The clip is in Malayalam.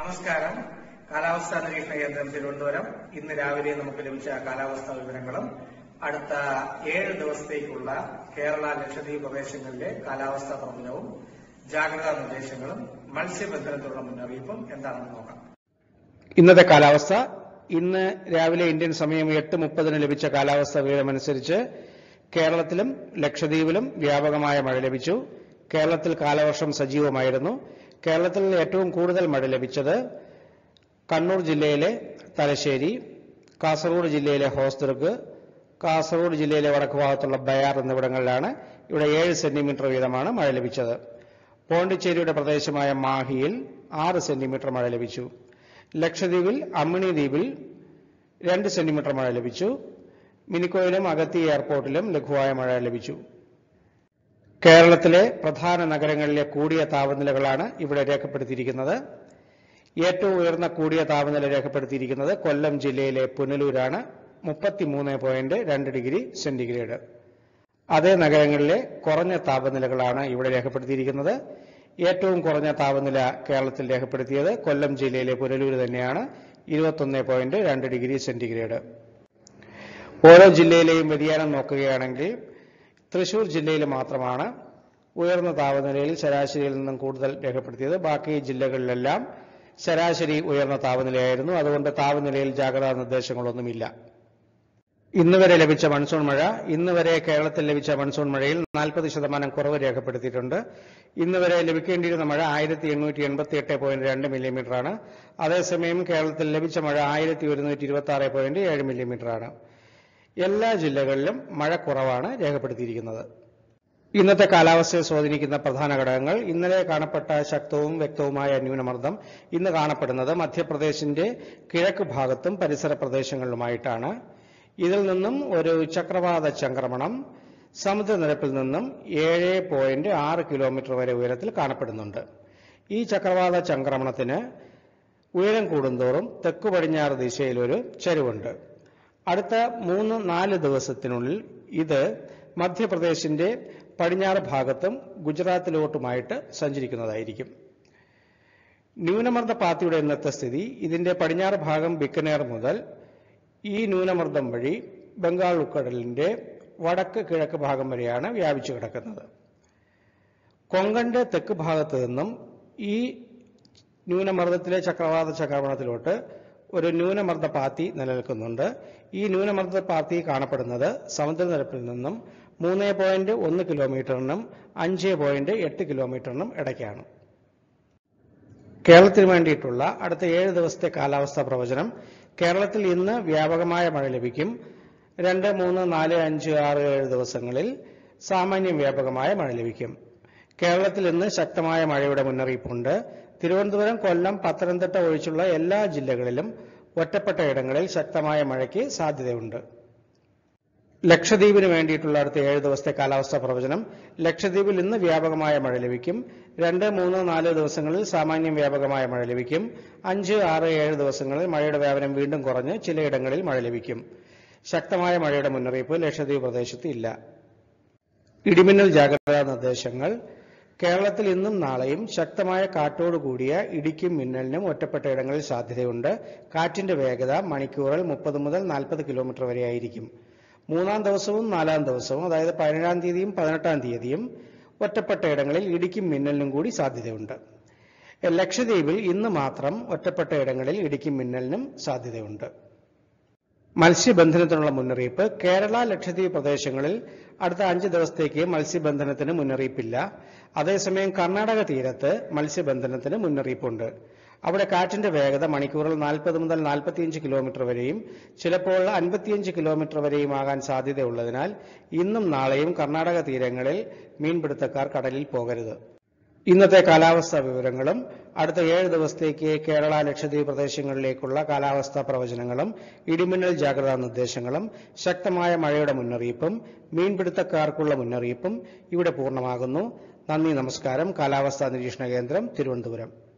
നമസ്കാരം കാലാവസ്ഥാ നിരീക്ഷണ കേന്ദ്രം തിരുവനന്തപുരം ഇന്ന് രാവിലെ നമുക്ക് ലഭിച്ച കാലാവസ്ഥാ വിവരങ്ങളും അടുത്ത ഏഴ് ദിവസത്തേക്കുള്ള കേരള ലക്ഷദ്വീപ് പ്രദേശങ്ങളിലെ കാലാവസ്ഥാ പ്രവചനവും ജാഗ്രതാ നിർദ്ദേശങ്ങളും മത്സ്യബന്ധനത്തിനുള്ള മുന്നറിയിപ്പും എന്താണെന്ന് നോക്കാം ഇന്നത്തെ കാലാവസ്ഥ ഇന്ന് രാവിലെ ഇന്ത്യൻ സമയം എട്ട് മുപ്പതിന് ലഭിച്ച കാലാവസ്ഥാ വിവരമനുസരിച്ച് കേരളത്തിലും ലക്ഷദ്വീപിലും വ്യാപകമായ മഴ ലഭിച്ചു കേരളത്തിൽ കാലവർഷം സജീവമായിരുന്നു കേരളത്തിൽ ഏറ്റവും കൂടുതൽ മഴ ലഭിച്ചത് കണ്ണൂർ ജില്ലയിലെ തലശ്ശേരി കാസർഗോഡ് ജില്ലയിലെ ഹോസ്ദുർഗ് കാസർഗോഡ് ജില്ലയിലെ വടക്ക് ഭാഗത്തുള്ള ബയാർ എന്നിവിടങ്ങളിലാണ് ഇവിടെ ഏഴ് സെന്റിമീറ്റർ വീതമാണ് മഴ ലഭിച്ചത് പോണ്ടിച്ചേരിയുടെ പ്രദേശമായ മാഹിയിൽ ആറ് സെന്റിമീറ്റർ മഴ ലഭിച്ചു ലക്ഷദ്വീപിൽ അമ്മിണി ദ്വീപിൽ രണ്ട് സെന്റിമീറ്റർ മഴ ലഭിച്ചു മിനിക്കോയിലും അഗത്തി എയർപോർട്ടിലും ലഘുവായ മഴ ലഭിച്ചു കേരളത്തിലെ പ്രധാന നഗരങ്ങളിലെ കൂടിയ താപനിലകളാണ് ഇവിടെ രേഖപ്പെടുത്തിയിരിക്കുന്നത് ഏറ്റവും ഉയർന്ന കൂടിയ താപനില രേഖപ്പെടുത്തിയിരിക്കുന്നത് കൊല്ലം ജില്ലയിലെ പുനലൂരാണ് മുപ്പത്തിമൂന്ന് പോയിന്റ് രണ്ട് ഡിഗ്രി സെന്റിഗ്രേഡ് അതേ നഗരങ്ങളിലെ കുറഞ്ഞ താപനിലകളാണ് ഇവിടെ രേഖപ്പെടുത്തിയിരിക്കുന്നത് ഏറ്റവും കുറഞ്ഞ താപനില കേരളത്തിൽ രേഖപ്പെടുത്തിയത് കൊല്ലം ജില്ലയിലെ പുനലൂർ തന്നെയാണ് ഇരുപത്തൊന്ന് പോയിന്റ് രണ്ട് ഡിഗ്രി സെന്റിഗ്രേഡ് ഓരോ ജില്ലയിലെയും വ്യതിയാനം നോക്കുകയാണെങ്കിൽ തൃശൂർ ജില്ലയിൽ മാത്രമാണ് ഉയർന്ന താപനിലയിൽ ശരാശരിയിൽ നിന്നും കൂടുതൽ രേഖപ്പെടുത്തിയത് ബാക്കി ജില്ലകളിലെല്ലാം ശരാശരി ഉയർന്ന താപനിലയായിരുന്നു അതുകൊണ്ട് താപനിലയിൽ ജാഗ്രതാ നിർദ്ദേശങ്ങളൊന്നുമില്ല ഇന്ന് വരെ ലഭിച്ച മൺസൂൺ മഴ ഇന്ന് വരെ കേരളത്തിൽ ലഭിച്ച മൺസൂൺ മഴയിൽ നാൽപ്പത് ശതമാനം കുറവ് രേഖപ്പെടുത്തിയിട്ടുണ്ട് ഇന്ന് വരെ ലഭിക്കേണ്ടിയിരുന്ന മഴ ആയിരത്തി എണ്ണൂറ്റി എൺപത്തി എട്ട് പോയിന്റ് രണ്ട് മില്ലിമീറ്ററാണ് അതേസമയം കേരളത്തിൽ ലഭിച്ച മഴ ആയിരത്തി ഒരുന്നൂറ്റി ഇരുപത്തി ആറ് പോയിന്റ് ഏഴ് മില്ലിമീറ്ററാണ് എല്ലാ ജില്ലകളിലും മഴ കുറവാണ് രേഖപ്പെടുത്തിയിരിക്കുന്നത് ഇന്നത്തെ കാലാവസ്ഥയെ സ്വാധീനിക്കുന്ന പ്രധാന ഘടകങ്ങൾ ഇന്നലെ കാണപ്പെട്ട ശക്തവും വ്യക്തവുമായ ന്യൂനമർദ്ദം ഇന്ന് കാണപ്പെടുന്നത് മധ്യപ്രദേശിന്റെ കിഴക്ക് ഭാഗത്തും പരിസര പ്രദേശങ്ങളിലുമായിട്ടാണ് ഇതിൽ നിന്നും ഒരു ചക്രവാത ചംക്രമണം സമുദ്രനിരപ്പിൽ നിന്നും ഏഴ് പോയിന്റ് ആറ് കിലോമീറ്റർ വരെ ഉയരത്തിൽ കാണപ്പെടുന്നുണ്ട് ഈ ചക്രവാത ചംക്രമണത്തിന് ഉയരം കൂടുന്തോറും തെക്കു പടിഞ്ഞാറ് ദിശയിൽ ഒരു ചരിവുണ്ട് അടുത്ത മൂന്ന് നാല് ദിവസത്തിനുള്ളിൽ ഇത് മധ്യപ്രദേശിന്റെ പടിഞ്ഞാറ് ഭാഗത്തും ഗുജറാത്തിലോട്ടുമായിട്ട് സഞ്ചരിക്കുന്നതായിരിക്കും ന്യൂനമർദ്ദ പാത്തിയുടെ ഇന്നത്തെ സ്ഥിതി ഇതിന്റെ പടിഞ്ഞാറ് ഭാഗം ബിക്കനേർ മുതൽ ഈ ന്യൂനമർദ്ദം വഴി ബംഗാൾ ഉൾക്കടലിന്റെ വടക്ക് കിഴക്ക് ഭാഗം വരെയാണ് വ്യാപിച്ചു കിടക്കുന്നത് കൊങ്കന്റെ തെക്ക് ഭാഗത്ത് നിന്നും ഈ ന്യൂനമർദ്ദത്തിലെ ചക്രവാത ചക്രമണത്തിലോട്ട് ഒരു ന്യൂനമർദ്ദ പാത്തി നിലനിൽക്കുന്നുണ്ട് ഈ ന്യൂനമർദ്ദ പാത്തി കാണപ്പെടുന്നത് സമുദ്രനിരപ്പിൽ നിന്നും മൂന്ന് പോയിന്റ് ഒന്ന് കിലോമീറ്ററിനും അഞ്ച് പോയിന്റ് എട്ട് കിലോമീറ്ററിനും ഇടയ്ക്കാണ് കേരളത്തിന് വേണ്ടിയിട്ടുള്ള അടുത്ത ഏഴ് ദിവസത്തെ കാലാവസ്ഥാ പ്രവചനം കേരളത്തിൽ ഇന്ന് വ്യാപകമായ മഴ ലഭിക്കും രണ്ട് മൂന്ന് നാല് അഞ്ച് ആറ് ഏഴ് ദിവസങ്ങളിൽ സാമാന്യം വ്യാപകമായ മഴ ലഭിക്കും കേരളത്തിൽ ഇന്ന് ശക്തമായ മഴയുടെ മുന്നറിയിപ്പുണ്ട് തിരുവനന്തപുരം കൊല്ലം പത്തനംതിട്ട ഒഴിച്ചുള്ള എല്ലാ ജില്ലകളിലും ഒറ്റപ്പെട്ട ഇടങ്ങളിൽ ശക്തമായ മഴയ്ക്ക് സാധ്യതയുണ്ട് ലക്ഷദ്വീപിന് വേണ്ടിയിട്ടുള്ള അടുത്ത ഏഴ് ദിവസത്തെ കാലാവസ്ഥാ പ്രവചനം ലക്ഷദ്വീപിൽ ഇന്ന് വ്യാപകമായ മഴ ലഭിക്കും രണ്ട് മൂന്ന് നാല് ദിവസങ്ങളിൽ സാമാന്യം വ്യാപകമായ മഴ ലഭിക്കും അഞ്ച് ആറ് ഏഴ് ദിവസങ്ങളിൽ മഴയുടെ വ്യാപനം വീണ്ടും കുറഞ്ഞ് ചിലയിടങ്ങളിൽ മഴ ലഭിക്കും ശക്തമായ മഴയുടെ മുന്നറിയിപ്പ് ലക്ഷദ്വീപ് പ്രദേശത്ത് ഇല്ല ഇടിമിന്നൽ ജാഗ്രതാ നിർദ്ദേശങ്ങൾ കേരളത്തിൽ ഇന്നും നാളെയും ശക്തമായ കാറ്റോടുകൂടിയ ഇടിക്കും മിന്നലിനും ഒറ്റപ്പെട്ട ഇടങ്ങളിൽ സാധ്യതയുണ്ട് കാറ്റിന്റെ വേഗത മണിക്കൂറിൽ മുപ്പത് മുതൽ നാൽപ്പത് കിലോമീറ്റർ വരെയായിരിക്കും മൂന്നാം ദിവസവും നാലാം ദിവസവും അതായത് പതിനേഴാം തീയതിയും പതിനെട്ടാം തീയതിയും ഒറ്റപ്പെട്ട ഇടങ്ങളിൽ ഇടിക്കും മിന്നലിനും കൂടി സാധ്യതയുണ്ട് ലക്ഷദ്വീപിൽ ഇന്ന് മാത്രം ഒറ്റപ്പെട്ട ഇടങ്ങളിൽ ഇടിക്കും മിന്നലിനും സാധ്യതയുണ്ട് മത്സ്യബന്ധനത്തിനുള്ള മുന്നറിയിപ്പ് കേരള ലക്ഷദ്വീപ് പ്രദേശങ്ങളിൽ അടുത്ത അഞ്ച് ദിവസത്തേക്ക് മത്സ്യബന്ധനത്തിന് മുന്നറിയിപ്പില്ല അതേസമയം കർണാടക തീരത്ത് മത്സ്യബന്ധനത്തിന് മുന്നറിയിപ്പുണ്ട് അവിടെ കാറ്റിന്റെ വേഗത മണിക്കൂറിൽ നാൽപ്പത് മുതൽ നാൽപ്പത്തിയഞ്ച് കിലോമീറ്റർ വരെയും ചിലപ്പോൾ അൻപത്തിയഞ്ച് കിലോമീറ്റർ വരെയും ആകാൻ സാധ്യതയുള്ളതിനാൽ ഇന്നും നാളെയും കർണാടക തീരങ്ങളിൽ മീൻപിടുത്തക്കാർ കടലിൽ പോകരുത് ഇന്നത്തെ കാലാവസ്ഥാ വിവരങ്ങളും അടുത്ത ഏഴ് ദിവസത്തേക്ക് കേരള ലക്ഷദ്വീപ് പ്രദേശങ്ങളിലേക്കുള്ള കാലാവസ്ഥാ പ്രവചനങ്ങളും ഇടിമിന്നൽ ജാഗ്രതാ നിർദ്ദേശങ്ങളും ശക്തമായ മഴയുടെ മുന്നറിയിപ്പും മീൻപിടുത്തക്കാർക്കുള്ള മുന്നറിയിപ്പും ഇവിടെ പൂർണ്ണമാകുന്നു നന്ദി നമസ്കാരം കാലാവസ്ഥാ നിരീക്ഷണ കേന്ദ്രം തിരുവനന്തപുരം